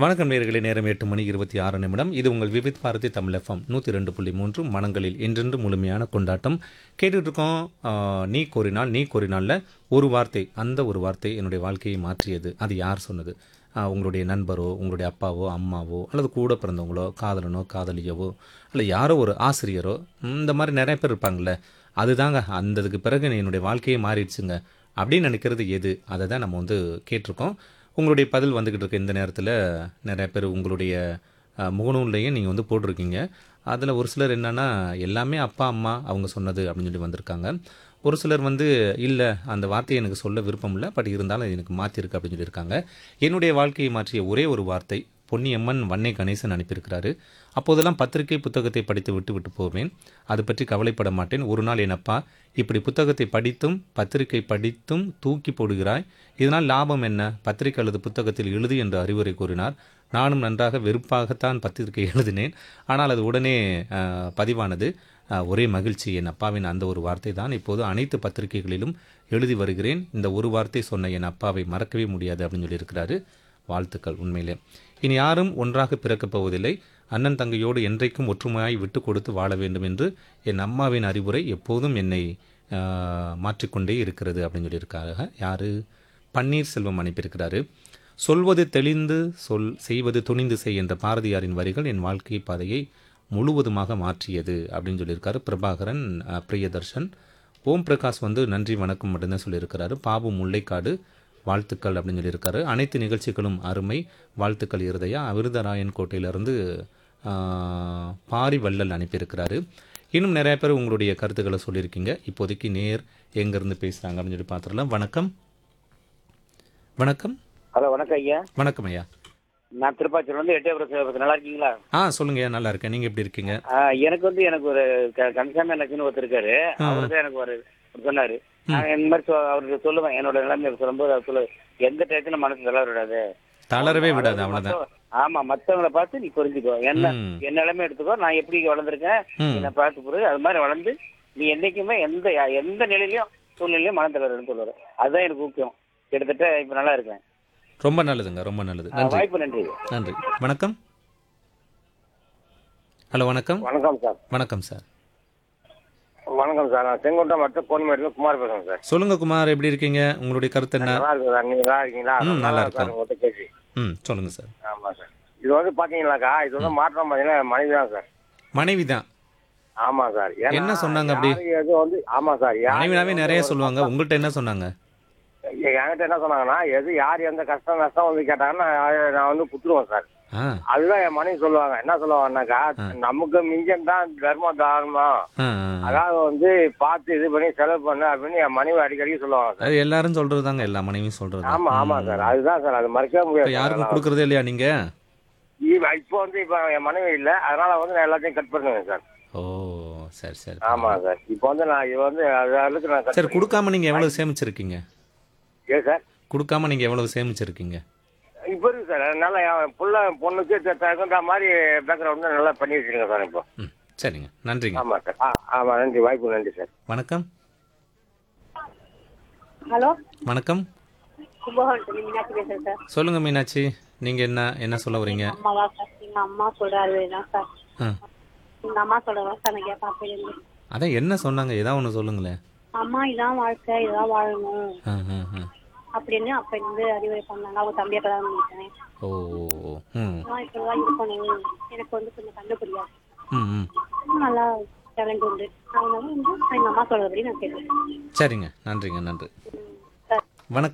வணக்கம் நேர்களே நேரம் எட்டு மணி இருபத்தி ஆறு நிமிடம் இது உங்கள் விவித் பாரதி தமிழ் எஃப்எம் நூற்றி ரெண்டு புள்ளி மூன்று மனங்களில் என்றென்று முழுமையான கொண்டாட்டம் கேட்டுட்டு இருக்கோம் ஆஹ், நீ கோரினால் நீ கோரினால்ல ஒரு வார்த்தை அந்த ஒரு வார்த்தை என்னுடைய வாழ்க்கையை மாற்றியது அது யார் சொன்னது ஆஹ், உங்களுடைய நண்பரோ உங்களுடைய அப்பாவோ அம்மாவோ அல்லது கூட பிறந்தவங்களோ காதலனோ காதலியவோ இல்லை யாரோ ஒரு ஆசிரியரோ இந்த மாதிரி நிறைய பேர் இருப்பாங்கள்ல அதுதாங்க அந்ததுக்கு பிறகு என்னுடைய வாழ்க்கையே மாறிடுச்சுங்க அப்படின்னு நினைக்கிறது எது அதை தான் நம்ம வந்து கேட்டிருக்கோம் உங்களுடைய பதில் வந்துக்கிட்டு இருக்க இந்த நேரத்தில் நிறைய பேர் உங்களுடைய அஹ், முகநூல்லையும் நீங்கள் வந்து போட்டிருக்கீங்க அதில் ஒரு சிலர் என்னென்னா எல்லாமே அப்பா அம்மா அவங்க சொன்னது அப்படின்னு சொல்லி வந்திருக்காங்க ஒரு சிலர் வந்து இல்லை அந்த வார்த்தையை எனக்கு சொல்ல விருப்பம் இல்லை பட் இருந்தாலும் அது எனக்கு மாற்றிருக்கு அப்படின்னு சொல்லியிருக்காங்க என்னுடைய வாழ்க்கையை மாற்றிய ஒரே ஒரு வார்த்தை பொன்னியம்மன் வன்னை கணேசன் அனுப்பியிருக்கிறாரு அப்போதெல்லாம் பத்திரிகை புத்தகத்தை படித்து விட்டு விட்டு போவேன் அது பற்றி கவலைப்பட மாட்டேன் ஒரு நாள் என் அப்பா இப்படி புத்தகத்தை படித்தும் பத்திரிகை படித்தும் தூக்கி போடுகிறாய் இதனால் லாபம் என்ன பத்திரிகை அல்லது புத்தகத்தில் எழுது என்று அறிவுரை கூறினார் நானும் நன்றாக வெறுப்பாகத்தான் பத்திரிகை எழுதினேன் ஆனால் அது உடனே அஹ், பதிவானது அஹ், ஒரே மகிழ்ச்சி என் அப்பாவின் அந்த ஒரு வார்த்தை தான் இப்போது அனைத்து பத்திரிகைகளிலும் எழுதி வருகிறேன் இந்த ஒரு வார்த்தை சொன்ன என் அப்பாவை மறக்கவே முடியாது அப்படின்னு சொல்லியிருக்கிறாரு வாழ்த்துக்கள் உண்மையிலே இனி யாரும் ஒன்றாக பிறக்கப் போவதில்லை அண்ணன் தங்கையோடு என்றைக்கும் ஒற்றுமையாய் விட்டு கொடுத்து வாழ வேண்டும் என்று என் அம்மாவின் அறிவுரை எப்போதும் என்னை ஆஹ், மாற்றிக்கொண்டே இருக்கிறது அப்படின்னு சொல்லியிருக்காங்க யாரு பன்னீர்செல்வம் அனுப்பியிருக்கிறாரு சொல்வது தெளிந்து சொல் செய்வது துணிந்து செய் என்ற பாரதியாரின் வரிகள் என் வாழ்க்கை பாதையை முழுவதுமாக மாற்றியது அப்படின்னு சொல்லியிருக்காரு பிரபாகரன் ஆஹ், பிரியதர்ஷன் ஓம் பிரகாஷ் வந்து நன்றி வணக்கம் மட்டும்தான் சொல்லியிருக்கிறாரு பாபு முல்லைக்காடு வாழ்த்துக்கள் அப்படின்னு சொல்லியிருக்காரு அனைத்து நிகழ்ச்சிகளும் அருமை வாழ்த்துக்கள் இருதயா அவிருதராயன் கோட்டையிலிருந்து ஆஹ், பாரி வள்ளல் அனுப்பியிருக்கிறாரு இன்னும் நிறைய பேர் உங்களுடைய கருத்துக்களை சொல்லியிருக்கீங்க இப்போதைக்கு நேர் எங்கேருந்து பேசுகிறாங்க அப்படின்னு சொல்லி பார்த்துடலாம் வணக்கம் வணக்கம் ஹலோ வணக்கம் ஐயா வணக்கம் ஐயா நான் திருப்பாச்சூர்ல இருந்து எட்டயபுரம் சேவகர் நல்லா இருக்கீங்களா ஆ சொல்லுங்க ஐயா நல்லா இருக்கேன் நீங்கள் எப்படி இருக்கீங்க ஆ, எனக்கு வந்து எனக்கு ஒரு க- கந்தசாமி அண்ணாச்சின்னு ஒருத்தர் இருக்காரு அவர் தான் எனக்கு ஒரு ஒரு சொன்னாரு நான் இந்த மாதிரி சொ- அவருக்கு சொல்லுவேன் என்னோட நிலைமை சொல்லும்போது அவர் சொல்லு எந்த டயத்துல மனசு தளர விடாது தளரவே விடாது அவ்வளோதான் மத்த- ஆமா மத்தவங்கள பார்த்து நீ புரிஞ்சுக்கோ என்ன ம். என் நிலைமை எடுத்துக்கோ நான் எப்படி வளர்ந்துருக்கேன் ம். என்னை பார்த்து புரியுது அது மாதிரி வளர்ந்து நீ என்னைக்குமே எந்த எந்த நிலையிலயும் சூழ்நிலையும் மனம் தளரன்னு சொல்லுவாரு அதுதான் எனக்கு முக்கியம் கிட்டத்தட்ட இப்ப நல்லா இருக்கேன் ரொம்ப நல்லதுங்க ரொம்ப நல்லது ஆ, நன்றி வாய்ப்பு நன்றி நன்றி வணக்கம் ஹலோ வணக்கம் வணக்கம் சார் வணக்கம் சார் வணக்கம் சார் நான் செங்கோட்டை மட்டும் பொன்மேட்டில் குமார் பேசுறேன் சார் சொல்லுங்க குமார் எப்படி இருக்கீங்க உங்களுடைய கருத்து என்ன நல்லா இருக்கு சார் நீங்க நல்லா இருக்கீங்களா ம், நல்லா நல்லா இருக்கேன். சார் உங்கள்கிட்ட பேசி ம் சொல்லுங்க சார் ஆமா சார் இது வந்து பாத்தீங்கன்னாக்கா இது வந்து மாற்றம் பார்த்தீங்கன்னா மனைவி தான் சார் மனைவி தான் ஆமா சார் ஏன்னா என்ன சொன்னாங்க அப்படி? யாரு எதுவும் வந்து ஆமா சார் யாரு மனைவினாவே எதுவும் நிறைய ஒரு சொல்லுவாங்க உங்கள்கிட்ட என்ன சொன்னாங்க என்கிட்ட என்ன சொன்னாங்கன்னா எது யார் எந்த கஷ்டம் நஷ்டம் வந்து கேட்டாங்கன்னா நான் நான் வந்து குத்துருவேன் சார் ஆ அதுதான் என் மனைவி சொல்லுவாங்க என்ன சொல்லுவாங்கன்னாக்கா நமக்கு மிஞ்சம் தான் தர்மம் தாரணம் ஆ, ஆ. அதாவது வந்து பார்த்து இது பண்ணி செலவு பண்ணு அப்படின்னு என் மனைவி அடிக்கடி சொல்லுவாங்க சார் அது எல்லாரும் சொல்றது தாங்க எல்லா மனைவியும் சொல்றது ஆமா ஆமா சார் அதுதான் சார் அது மறக்கவே இப்ப முடியாது யாருக்கும் கொடுக்கறதே இல்லையா நீங்க இவ- இப்போ வந்து இப்போ என் மனைவி இல்ல அதனால வந்து நான் எல்லாத்தையும் கட் பண்ணுவேன் சார் ஓ சரி சரி ஆமா சார் இப்போ வந்து நான் இது வந்து அது அளவுக்கு நான் கட் சரி கொடுக்காம நீங்க எவ்வளவு சேமிச்சிருக்கீங்க ஏன் சார் கொடுக்காம நீங்க எவ்வளவு சேமிச்சிருக்கீங்க இப்போ இருக்கு சார் அதனால என் புள்ள பொண்ணுக்கு த- தகுந்த மாதிரி பேக்ரவுண்ட் நல்லா பண்ணி வச்சிருக்கேன் சார் இப்போ ம் சரிங்க நன்றிங்க ஆமா சார் ஆ ஆமா நன்றி வாய்ப்பு நன்றி சார் வணக்கம் ஹலோ வணக்கம் கும்பகோணத்துல மீனாட்சி பேசுறேன் சார் சொல்லுங்க மீனாட்சி நீங்க என்ன என்ன சொல்ல வரீங்க அம்மாவா சார் எங்க அம்மா சொல்றாரு தான் சார் ஆ எங்க அம்மா சொல்றதா சார் நான் கேட்பேன் அப்பையில அதான் என்ன சொன்னாங்க ஏதாவது ஒன்று சொல்லுங்களேன் அம்மா இதான் வாழ்க்கை இதான் வாழணும் ஆ ஆ ஆ அப்படின்னு அப்ப இருந்து அறிவுரை பண்ணாங்க அவங்க தம்பியை கல்யாணம் பண்ணிட்டேன் ஓ ஓ, ஓ ம் நான் இப்படிதான் இருக்கணும் எனக்கு வந்து கொஞ்சம் கண்டு புரியாது ம் ம் நல்லா டேலண்ட் உண்டு அதனால வந்து எங்க அம்மா சொல்றபடி நான் கேட்பேன் சரிங்க நன்றிங்க நன்றி சார் வணக்கம்